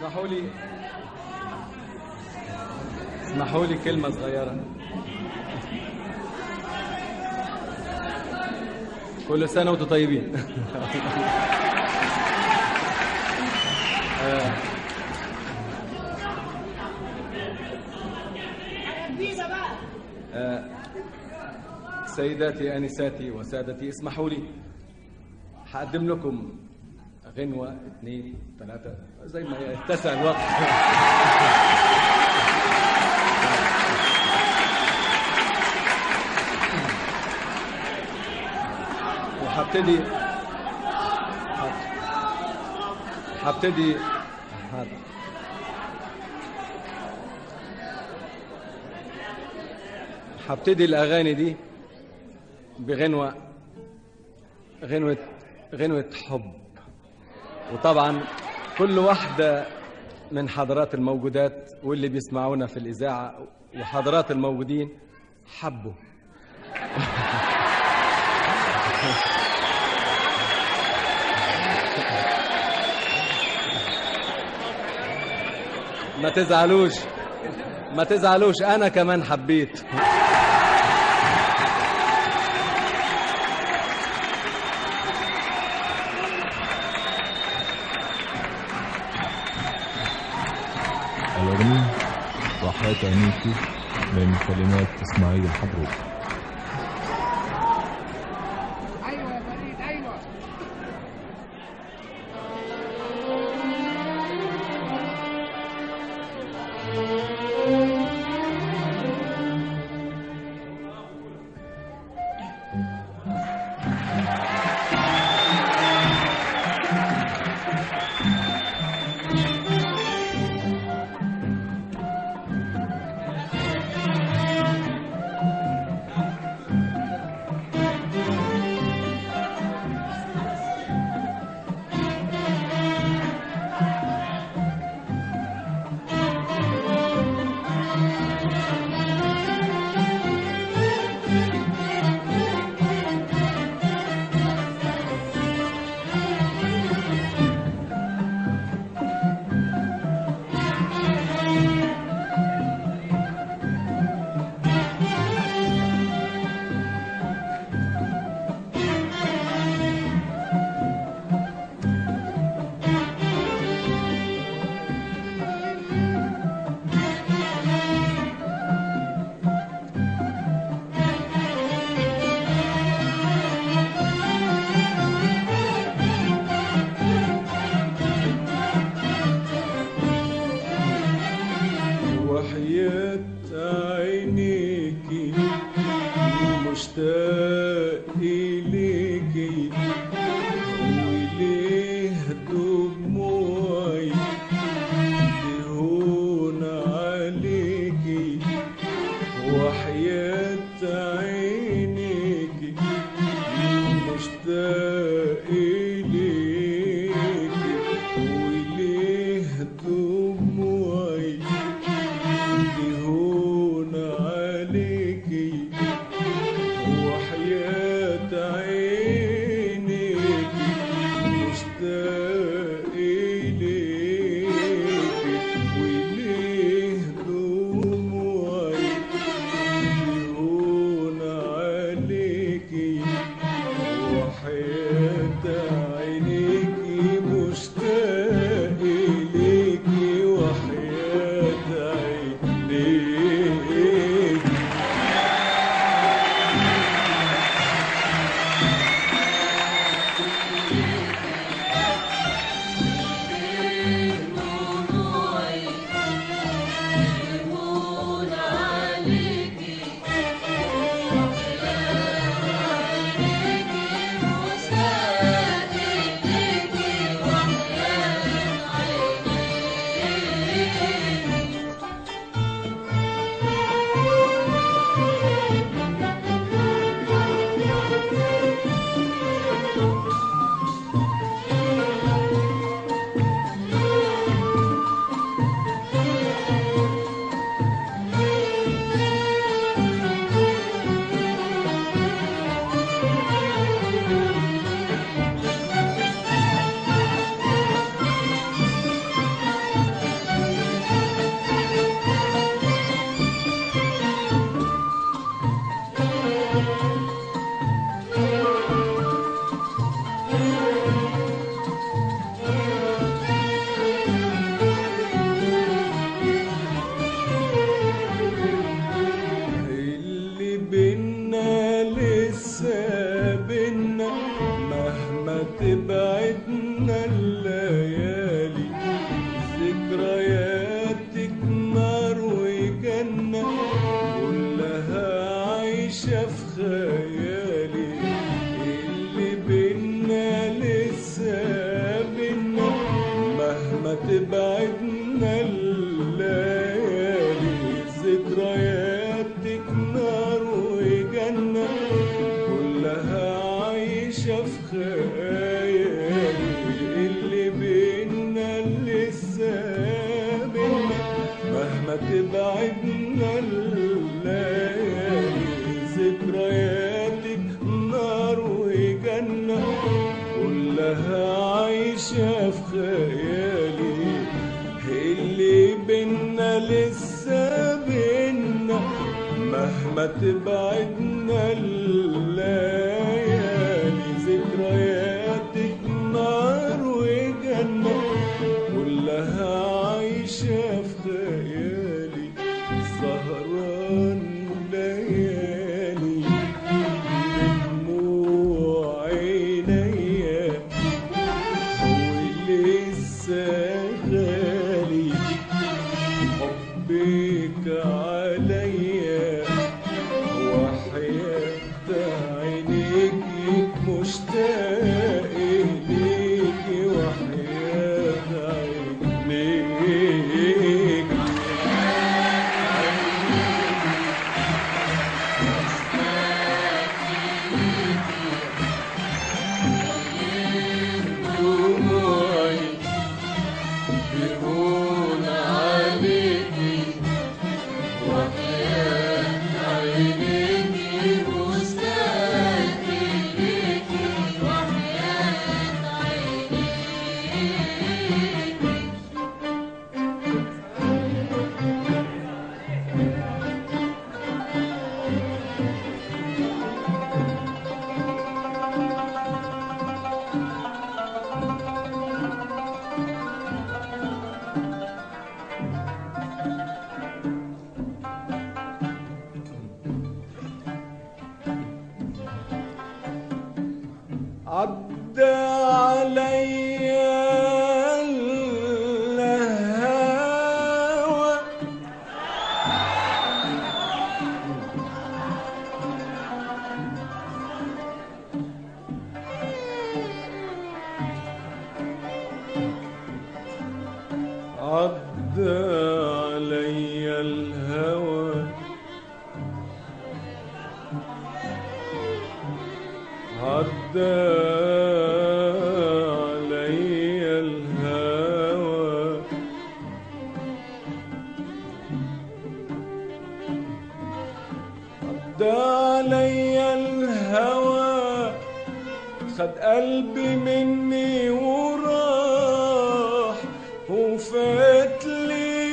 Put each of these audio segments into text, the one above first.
اسمحوا لي اسمحوا لي كلمة صغيرة كل سنة وانتم طيبين آه، آه، سيداتي انساتي وسادتي اسمحوا لي هقدم لكم غنوة اثنين ثلاثة زي ما يتسع الوقت وهبتدي هبتدي هذا هبتدي الأغاني دي بغنوة غنوة غنوة حب وطبعا كل واحدة من حضرات الموجودات واللي بيسمعونا في الإذاعة وحضرات الموجودين حبوا ما تزعلوش ما تزعلوش أنا كمان حبيت الأغنية وحياة عينيكي من كلمات إسماعيل الحبروك ايوه يا فريد ايوه تبعدنا الليالي ذكرياتك نار وجنة كلها عايشة في خيالي اللي بينا لسه بينا مهما تبعدنا الليالي ذكرياتك نار وجنة كلها عايشة في خيالي اللي بينا لسه بينا مهما تبعدنا الليالي ذكرياتك نار وجنة كلها عايشة في خيالي اللي بينا لسه بينا مهما تبعدنا الليالي ذكرياتك نار وجنة كلها عايشة في خيالي سهران ليالي بدموع عينيا ولسه غالي حبك عليا وحياة عينيكي مشتاق إليكي وحياة عينيكي دموعي بهون عليكي وحياة عينيكي مشتاق إليكي عدى عليا الهوى عدى عليا الهوى عدى علي الهوى عدى علي الهوى خد قلبي مني وراح وفات لي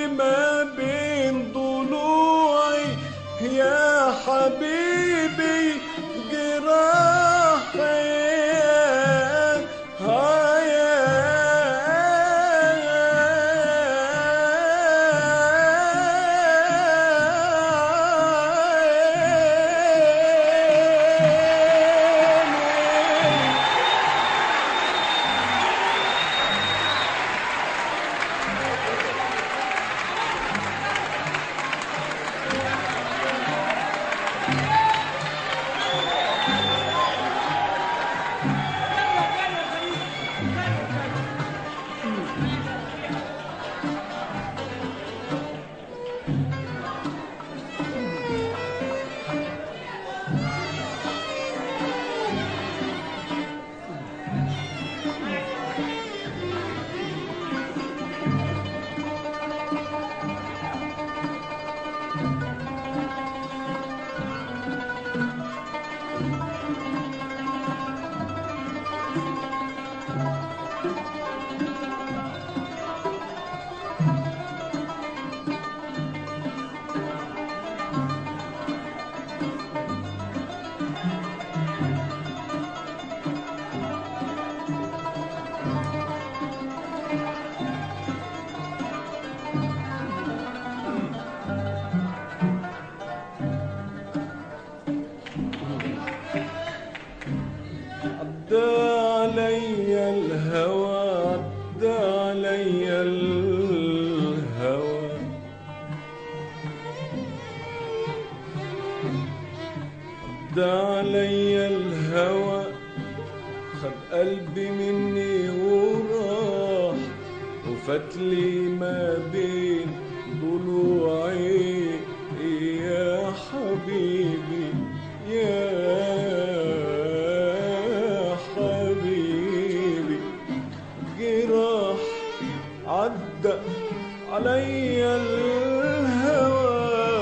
الهوى عدى علي الهوى عدى علي الهوى خد قلبي مني وراح وفتلي ما بين ضلوعي يا حبيبي يا حبيبي جراح عدى علي الهوى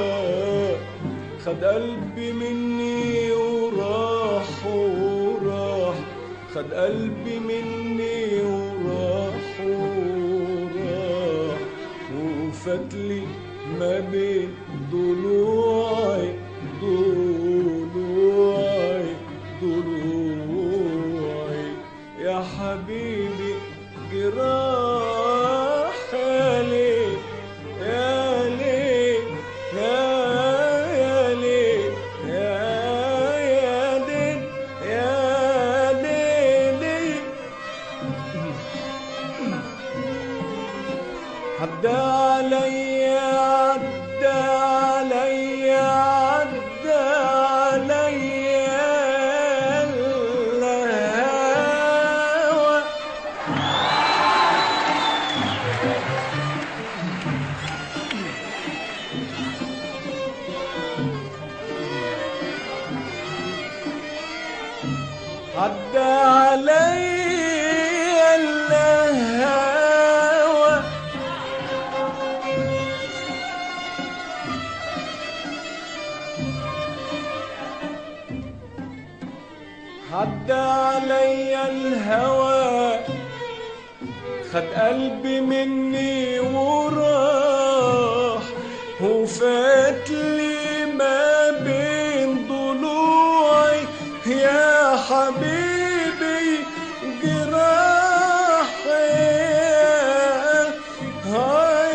خد قلبي مني وراح وراح خد قلبي مني وراح وراح وفتلي ما بين ضلوعي ضلوعي ضلوعي يا حبيبي جراح يا ليل يا ليل يا يا ليل يا يا ليل يا ليل عدى علي عدى علي عدى علي الهوى عدى علي الهوى عدى علي الهوى خد قلبي مني وراح وفات لي ما بين ضلوعي يا حبيبي جراحي آه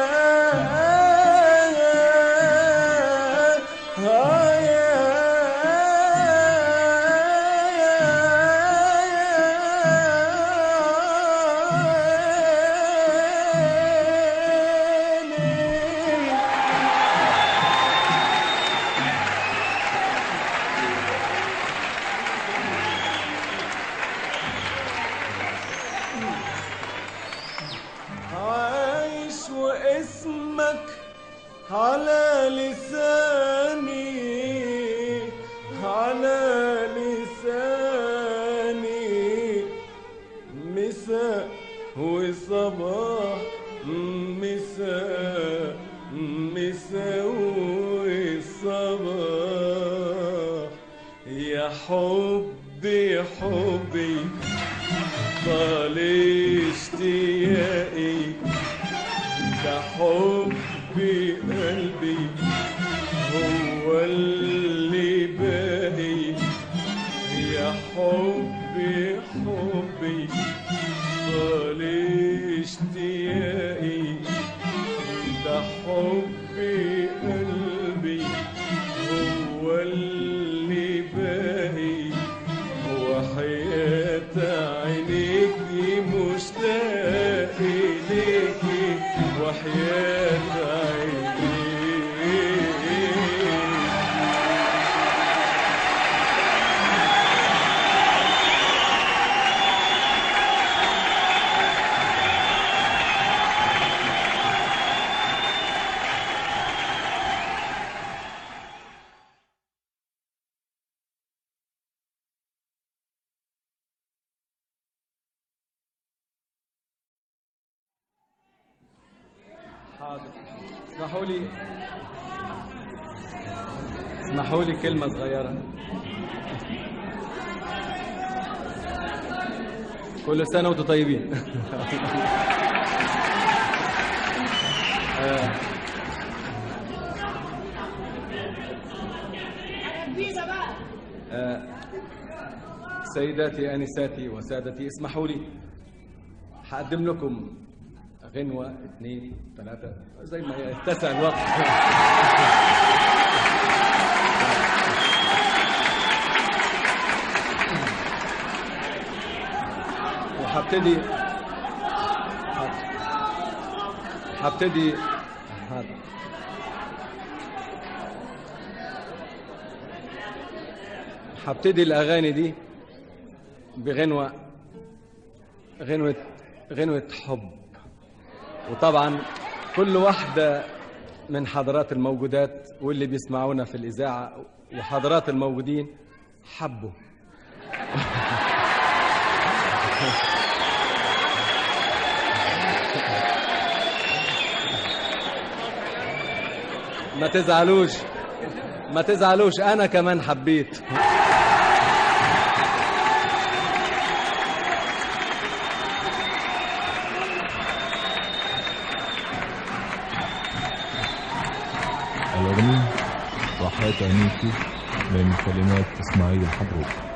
يا آه يا عايش واسمك على لساني على لساني مساء وصباح مساء مساء وصباح يا حبي حبي طال اشتياقي ده حبي قلبي هو اللي باقي يا حبي حبي طال اشتياقي ده حبي قلبي هو اللي باقي وحياة عينيكي مشتاق إليكي وحياة عينيكي حاضر اسمحوا لي اسمحوا لي كلمة صغيرة كل سنة وانتم طيبين آه، آه، سيداتي انساتي وسادتي اسمحوا لي هقدم لكم غنوة اثنين ثلاثة زي ما يتسع الوقت هبتدي هبتدي هذا هبتدي الأغاني دي بغنوة غنوة غنوة حب وطبعا كل واحدة من حضرات الموجودات واللي بيسمعونا في الإذاعة وحضرات الموجودين حبوا ما تزعلوش ما تزعلوش أنا كمان حبيت الأغنية راحات عينيكي من كلمات إسماعيل الحضروي